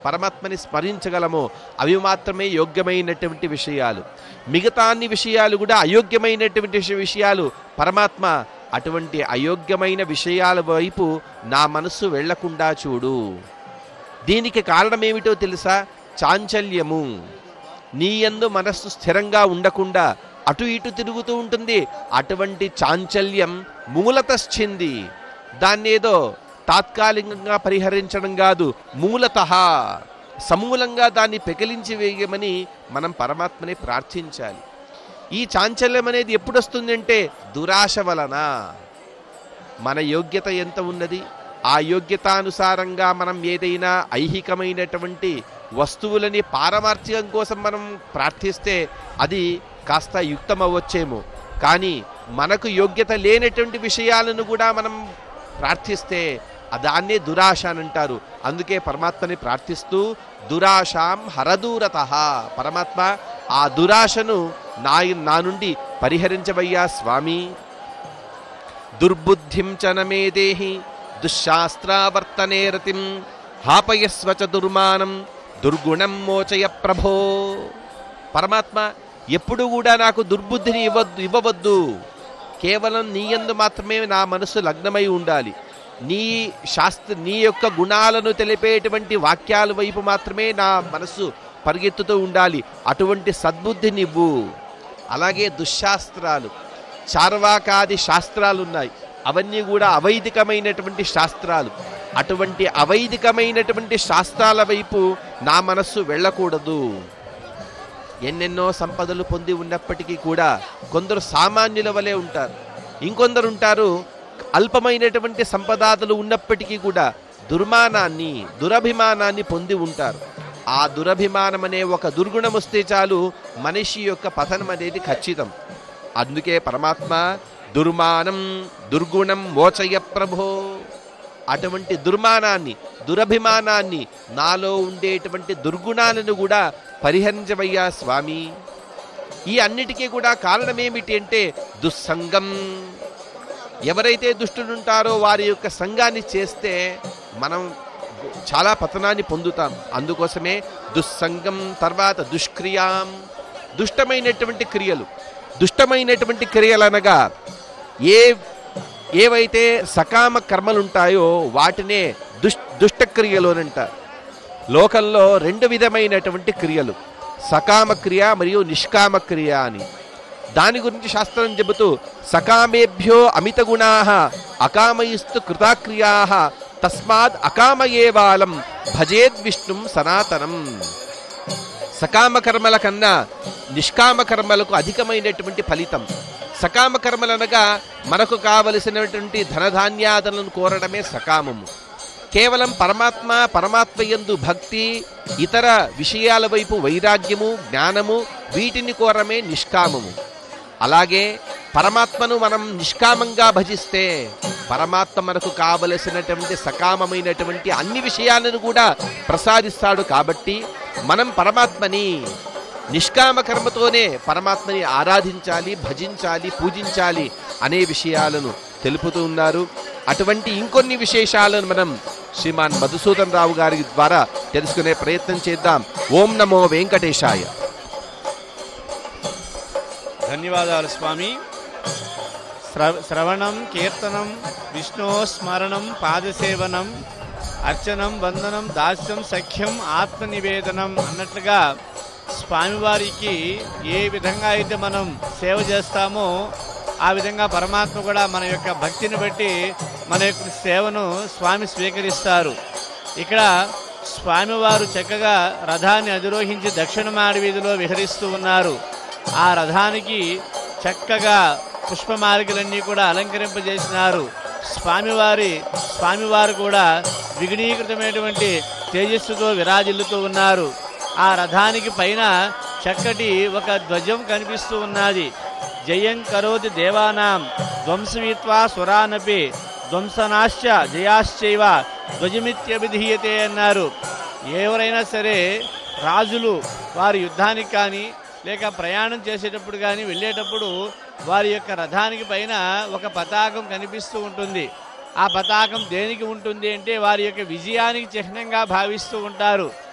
పరమాత్మని స్మరించగలమో అవి మాత్రమే యోగ్యమైనటువంటి విషయాలు మిగతా అన్ని విషయాలు కూడా అయోగ్యమైనటువంటి విష- విషయాలు పరమాత్మ అటువంటి అయోగ్యమైన విషయాల వైపు నా మనస్సు వెళ్లకుండా చూడు దీనికి కారణమేమిటో తెలుసా చాంచల్యము నీయందు మనస్సు స్థిరంగా ఉండకుండా అటు ఇటు తిరుగుతూ ఉంటుంది అటువంటి చాంచల్యం మూలతశ్చింది దాన్నేదో తాత్కాలికంగా పరిహరించడం కాదు మూలత సమూలంగా దాన్ని పెకిలించి వేయమని మనం పరమాత్మని ప్రార్థించాలి ఈ చాంచల్యం అనేది ఎప్పుడు వస్తుందంటే దురాశ వలన మన యోగ్యత ఎంత ఉన్నది ఆ యోగ్యతానుసారంగా మనం ఏదైనా ఐహికమైనటువంటి వస్తువులని పారమార్థికం కోసం మనం ప్రార్థిస్తే అది కాస్త యుక్తమవ్వచ్చేమో కానీ మనకు యోగ్యత లేనటువంటి విషయాలను కూడా మనం ప్రార్థిస్తే దాన్నే దురాశ అని అంటారు అందుకే పరమాత్మని ప్రార్థిస్తూ దురాశాం హరదూరత పరమాత్మ ఆ దురాశను నా నా నుండి పరిహరించవయ్యా స్వామి దుర్బుద్ధిం చ నమే దేహి దుశ్శాస్త్రావర్తనే రతిం హాపయస్వ చ దుర్మానం దుర్గుణం మోచయ ప్రభో పరమాత్మ ఎప్పుడు కూడా నాకు దుర్బుద్ధిని ఇవ్వద్దు ఇవ్వవద్దు కేవలం నీయందు మాత్రమే నా మనసు లగ్నమై ఉండాలి నీ శాస్త్ర నీ యొక్క గుణాలను తెలిపేటువంటి వాక్యాల వైపు మాత్రమే నా మనసు పరిగెత్తుతూ ఉండాలి అటువంటి సద్బుద్ధినివ్వు అలాగే దుశ్శాస్త్రాలు చార్వాకాది శాస్త్రాలు ఉన్నాయి అవన్నీ కూడా అవైదికమైనటువంటి శాస్త్రాలు అటువంటి అవైదికమైనటువంటి శాస్త్రాల వైపు నా మనస్సు వెళ్ళకూడదు ఎన్నెన్నో సంపదలు పొంది ఉన్నప్పటికీ కూడా కొందరు సామాన్యుల వలె ఉంటారు ఇంకొందరు ఉంటారు అల్పమైనటువంటి సంపదాదులు ఉన్నప్పటికీ కూడా దుర్మానాన్ని దురభిమానాన్ని పొంది ఉంటారు ఆ దురభిమానం అనే ఒక దుర్గుణం వస్తే చాలు మనిషి యొక్క పతనం అనేది ఖచ్చితం అందుకే పరమాత్మ దుర్మానం దుర్గుణం మోచయ ప్రభో అటువంటి దుర్మానాన్ని దురభిమానాన్ని నాలో ఉండేటువంటి దుర్గుణాలను కూడా పరిహరించవయ్యా స్వామి ఈ అన్నిటికీ కూడా కారణమేమిటి అంటే దుస్సంగం ఎవరైతే దుష్టులుంటారో వారి యొక్క సంఘాన్ని చేస్తే మనం చాలా పతనాన్ని పొందుతాం అందుకోసమే దుస్సంగం తర్వాత దుష్క్రియాం దుష్టమైనటువంటి క్రియలు దుష్టమైనటువంటి క్రియలు అనగా ఏ ఏవైతే సకామ కర్మలు ఉంటాయో వాటినే దుష్ దుష్టక్రియలు అని అంటారు లోకంలో రెండు విధమైనటువంటి క్రియలు సకామ క్రియ మరియు నిష్కామ క్రియ అని దాని గురించి శాస్త్రం చెబుతూ సకామేభ్యో అమిత గుణా అకామయిస్తు కృతాక్రియా తస్మాత్ అకామయేవాలం భజేద్ విష్ణుం సనాతనం సకామ కర్మల కన్నా నిష్కామ కర్మలకు అధికమైనటువంటి ఫలితం సకామ కర్మలు అనగా మనకు కావలసినటువంటి ధనధాన్యాదులను కోరడమే సకామము కేవలం పరమాత్మ పరమాత్మ యందు భక్తి ఇతర విషయాల వైపు వైరాగ్యము జ్ఞానము వీటిని కోరమే నిష్కామము అలాగే పరమాత్మను మనం నిష్కామంగా భజిస్తే పరమాత్మ మనకు కావలసినటువంటి సకామమైనటువంటి అన్ని విషయాలను కూడా ప్రసాదిస్తాడు కాబట్టి మనం పరమాత్మని నిష్కామ కర్మతోనే పరమాత్మని ఆరాధించాలి భజించాలి పూజించాలి అనే విషయాలను తెలుపుతూ ఉన్నారు అటువంటి ఇంకొన్ని విశేషాలను మనం శ్రీమాన్ మధుసూదన్ రావు గారి ద్వారా తెలుసుకునే ప్రయత్నం చేద్దాం ఓం నమో వెంకటేశాయ ధన్యవాదాలు స్వామి శ్రవ శ్రవణం కీర్తనం విష్ణో స్మరణం పాదసేవనం అర్చనం వందనం దాస్యం సఖ్యం ఆత్మనివేదనం అన్నట్లుగా స్వామివారికి ఏ విధంగా అయితే మనం సేవ చేస్తామో ఆ విధంగా పరమాత్మ కూడా మన యొక్క భక్తిని బట్టి మన యొక్క సేవను స్వామి స్వీకరిస్తారు ఇక్కడ స్వామివారు చక్కగా రథాన్ని అధిరోహించి దక్షిణ మాడి వీధిలో విహరిస్తూ ఉన్నారు ఆ రథానికి చక్కగా పుష్పమాలికలన్నీ కూడా అలంకరింపజేసినారు స్వామివారి స్వామివారు కూడా విఘ్నీకృతమైనటువంటి తేజస్సుతో విరాజిల్లుతూ ఉన్నారు ఆ రథానికి పైన చక్కటి ఒక ధ్వజం కనిపిస్తూ ఉన్నది జయం కరోతి దేవానాం ధ్వంసమిత్వా సురానపి ధ్వంసనాశ్చ జయాశ్చైవ ధ్వజమిత్యభిధీయతే అన్నారు ఎవరైనా సరే రాజులు వారి యుద్ధానికి కానీ లేక ప్రయాణం చేసేటప్పుడు కానీ వెళ్ళేటప్పుడు వారి యొక్క రథానికి పైన ఒక పతాకం కనిపిస్తూ ఉంటుంది ఆ పతాకం దేనికి ఉంటుంది అంటే వారి యొక్క విజయానికి చిహ్నంగా భావిస్తూ ఉంటారు